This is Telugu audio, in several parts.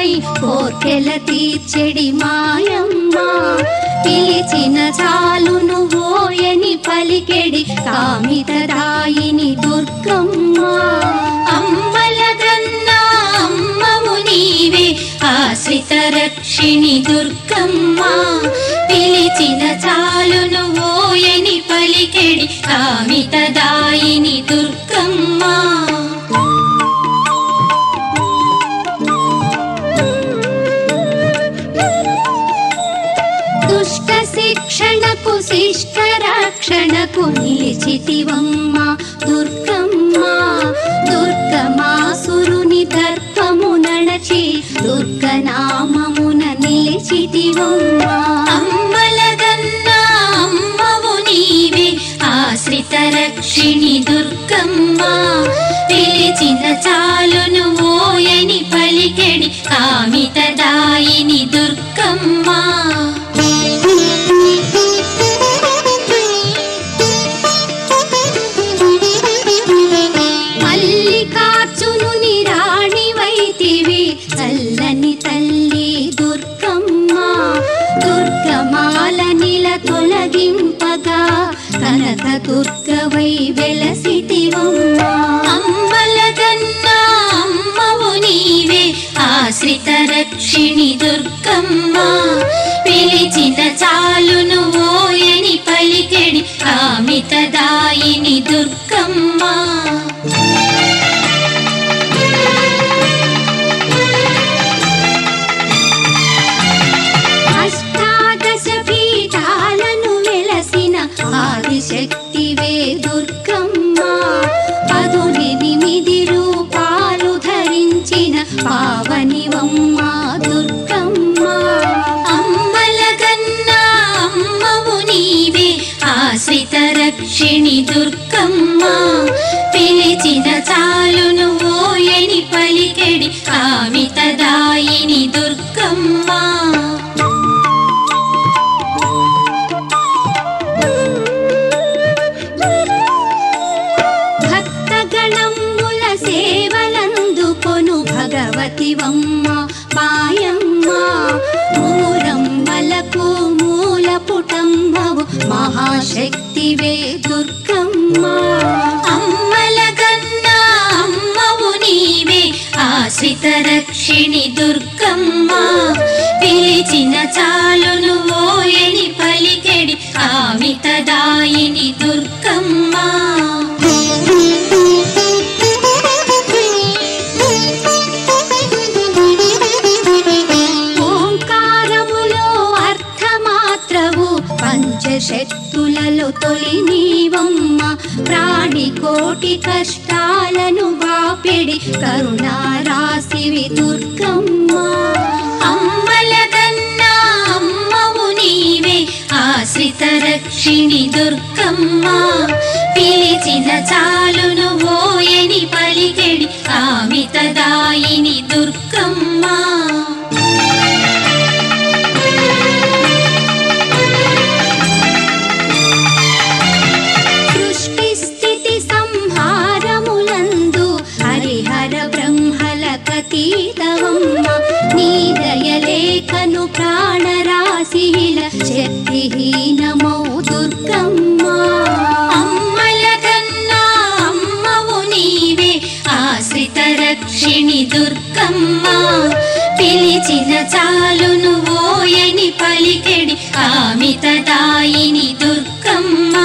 తల్లివై కోర్కెల తీర్చెడి మాయమ్మ పిలిచిన చాలును ఓయని పలికెడి కామితదాయిని దుర్గమ్మ అమ్మల గన్నా అమ్మవు నీవే ఆశ్రిత రక్షిణి దుర్గమ్మ పిలిచిన చాలును ఓయని పలికెడి కామితదాయిని దుర్గమ్మ దుష్ట శిక్షణకు శిష్ట రక్షణకు నిలిచితివమ్మ దుర్గమ్మ దుర్గమాసురుని దర్పము నడచి దుర్గనామమున నిలిచితివమ్మ అమ్మలగన్నా అమ్మవు నీవే ఆశ్రిత రక్షిణి దుర్గమ్మ పిలిచిన చాలును ఓయని పలికెడి కామితదాయిని దుర్గమ్మ మల్లికార్జును నిరాణి వైతివి చల్లని తల్లి దుర్గమ్మ దుర్గమాల నిల తొలగింపగా కనక దుర్గవై వెలసితివమ్మ అమ్మలగన్నా అమ్మవు నీవే ఆశ్రిత రక్షిణి దుర్గమ్మ పిలిచిన చాలును ఓయని పలికెడి కామితదాయిని దుర్గమ్మ అష్టాదశ పీఠాలను వెలసిన ఆదిశక్తివే దుర్గమ్మ పదునెనిమిది రూపాలు ధరించిన పావనివమ్మ దుర్గమ్మ అమ్మలగన్నా అమ్మవు నీవే ఆశ్రిత రక్షిణి దుర్గమ్మ పిలిచిన చాలును ఓయని పలికెడి కామితదాయిని దుర్గమ్మ భక్తగణముల సేవలందుకొను భగవతివమ్మ మాయమ్మ మూరమ్మలకు మూల పుటంబవు మహాశక్తివే దుర్గమ్మ అమ్మలగన్నా అమ్మవు నీవే ఆశ్రిత రక్షిణి దుర్గమ్మ పిలిచిన చాలును ఓయని పలికెడి కామితదాయిని దుర్గమ్మ ఓంకారములో అర్థమాత్రవు పంచశక్తులలో తొలి నీవమ్మ ప్రాణి కోటి కష్టాలను బాపెడి కరుణారాశివి దుర్గమ్మ అమ్మలగన్నా అమ్మవు నీవే ఆశ్రిత రక్షిణి దుర్గమ్మ పిలిచిన చాలును ఓయని పలికెడి కామితదాయిని దుర్గమ్మ సృష్టి స్థితి సంహారములందు హరిహర బ్రహ్మల కతీతవమ్మ నీ దయలేఖను ప్రాణరాశిల శక్తిహీనమౌ దుర్గమ్మ అమ్మలగన్నా అమ్మవు నీవే ఆశ్రిత రక్షిణి దుర్గమ్మ పిలిచిన చాలును ఓయని పలికెడి కామితదాయిని దుర్గమ్మ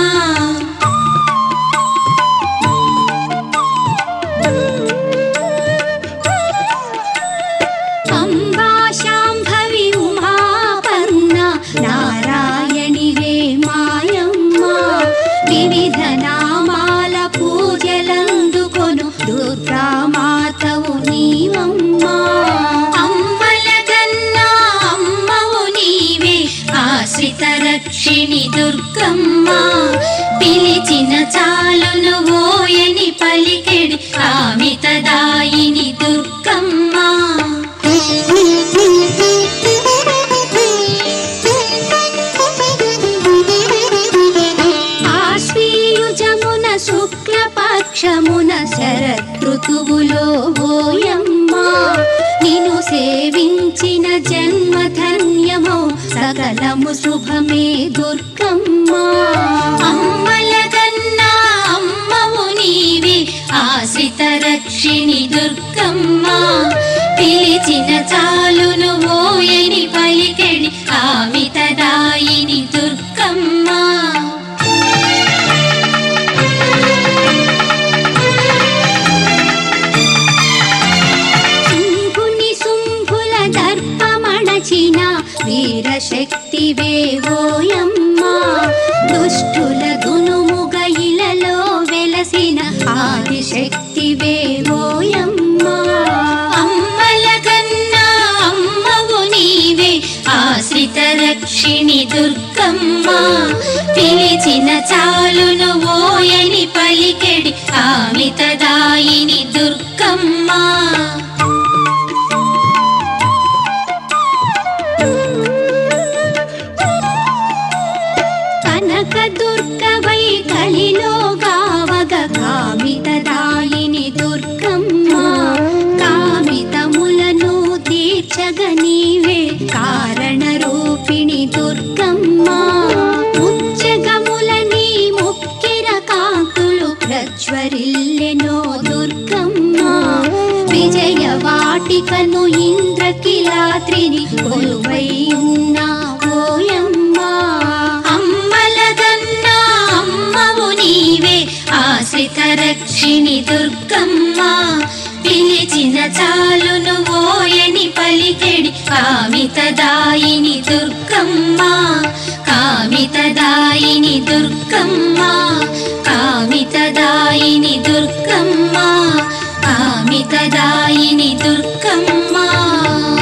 అంబా శాంభవి ఉమాపన్న నారాయణివే మాయమ్మ వివిధ నామాల పూజలందుకొను దుర్గామాతవు నీవమ్మ అమ్మలగన్నా అమ్మవు నీవే ఆశ్రిత రక్షిణి దుర్గమ్మ పిలిచిన చాలును ఓయని పలికెడి కామితదాయిని దుర్గమ్మ ఆశ్వీయుజమున శుక్లపక్షమున శరదృతువులో ఓయమ్మ నిను సేవించ సకలము శుభమే దుర్గమ్మ అమ్మల కన్నా అమ్మవు నీవే ఆశ్రిత రక్షిణి దుర్గమ్మ పిలిచిన చాలును ఓయని పలికెడి ఆమితదాయిని దుర్గమ్మ శంభుని శుంభుల దర్పమణచిన వీరశక్తి వేవోయమ్మ దుష్టుల దునుముగ ఇలలో వెలసిన ఆదిశక్తి వేవోయమ్మ అమ్మల కన్నా అమ్మవు నీవే ఆశ్రిత రక్షిణి దుర్గమ్మ పిలిచిన చాలును ఓయని పలికెడి ఆమితదాయిని దుర్గమ్మ కనక దుర్గవై కలిలో గావగ కామితదాయిని దుర్గమ్మ కామితములను తీర్చగ నీవే కారణ రూపిణి దుర్గమ్మ ముచ్చగములని ముక్కిర కాంతులు ప్రజ్వరిల్లెనో దుర్గమ్మ విజయ వాటికను ఇంద్రకిలాత్రిని కొలువై ఉన్నావోయమ్మ అమ్మలగన్నా అమ్మవు నీవే ఆశ్రిత రక్షిణి దుర్గమ్మ పిలిచిన చాలును ఓయని పలికెడి కామితదాయిని దుర్గమ్మ కామితదాయిని దుర్గమ్మ కామితదాయిని దుర్గమ్మ కామితదాయిని దుర్గమ్మ